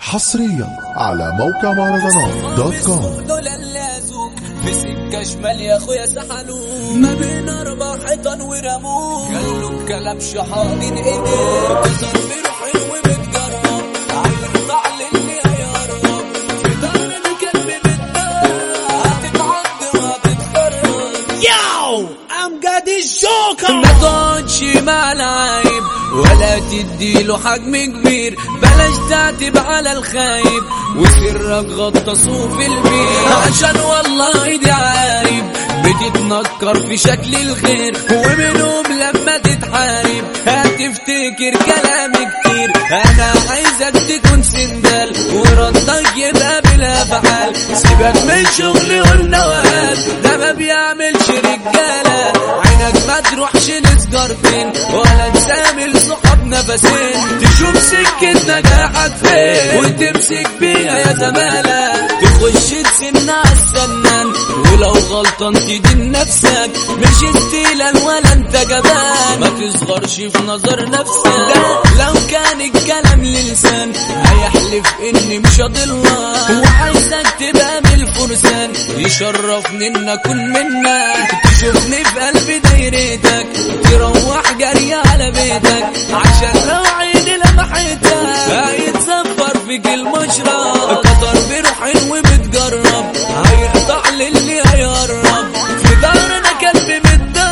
حصريا على موقع مهرجانات دوت كوم دول اللازوك في سكة شمال يا اخويا سحلوك ما بين اربع حيطان ورموك قالوا بكلام شحاطين ايديك تصبر حلو بتجرب هيقطع للي هيقرب في ظهر بكلب بتنام هتتعض وهتتخرج Yo, I'm got this joker. ما تقعدش مع العايب ولا تديله حجم كبير بلاش تعتب على الخايب وسرك غطسوه في البيت عشان والله دي عارب بتتنكر في شكل الخير ومنهم لما تتحارب هتفتكر كلام كتير انا عايزك تكون سندال وردك يبقى بلا فعال سيبك من شغل والنوال ده ما بيعملش رجاله عينك ما تروحش نسجر فين ولا تسامل صحاب نفسين تشوف سكة نجاحك فين وتمسك بيها يا زمالة تخش تسن على السنان ولو غلطان تدين نفسك مش استيلان ولا انت جبان ما تصغرش في نظر نفسك ده لو كان الكلام للسان هيحلف اني مش هضلك وعايزك تبقى من الفرسان يشرفني ان اكون منك تشوفني في قلب دايرتك تروح جري على بيتك عشان لو عيني لمحتك هيتصفر فيك المشرب قطر بروحين وبتجرب هيقطع للي هيقرب في دارنا كلب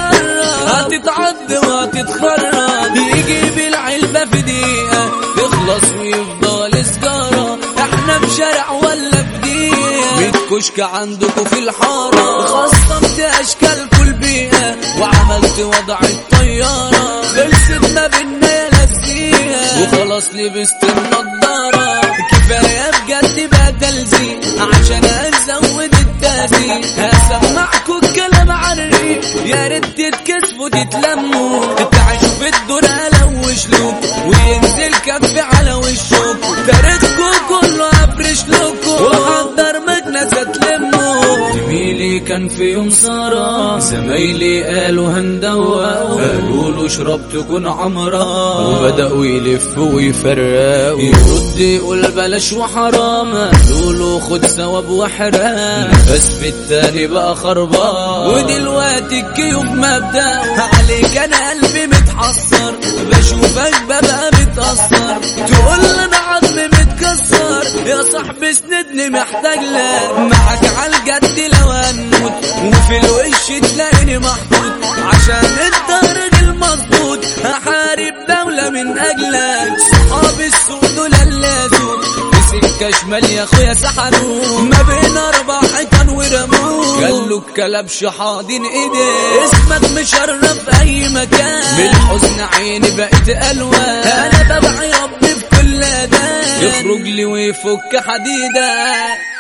متدرب هتتعض وهتتخرج يجيب العلبة في دقيقة تخلص ويفضل سجارة احنا في شارع ولا في دقيقة ميت كشك عندكوا في الحارة خصمت اشكال كل بيئة وعملت وضع الطيارة خلصت ما بينا يا لزيها وخلاص لبست النضارة كفاية بجد بقى تلزيق عشان ازود التهزيق هسمعكوا الكلام عن الريق يا ريت تتكسفوا تتلموا تعيشوا في الدور الوش لوك وينزل كف على وشك تاريخكوا كله افرش لكم وحضر مكنسة تلموا زميلي كان في يوم سهرة زمايلي قالوا هندوى قالوا له اشرب تكون عمرة وبدأوا يلفوا ويفرقوا يرد يقول بلاش وحرام قالوا له خد ثواب وحرام بس في التاني بقى خربان ودلوقتي الكيوب مبدأ عليك انا قلبي متحسر بشوفك ببقى متأثر تقول لي انا عظمي متكسر يا صاحبي اسندني محتاج لك معاك عالجد لو هنموت وفي الوش تلاقيني محطوط عشان انت راجل مظبوط هحارب دولة من اجلك صحاب السوق دول اللازوق سكة شمال يا اخويا سحنوك ما بين اربع حيطان ورموك قالوا كلبش حاضن ايديه اسمك مشرف في اي مكان بالحزن عيني بقت الوان انا ببعي ربي في كل اذان يخرج لي ويفك حديدك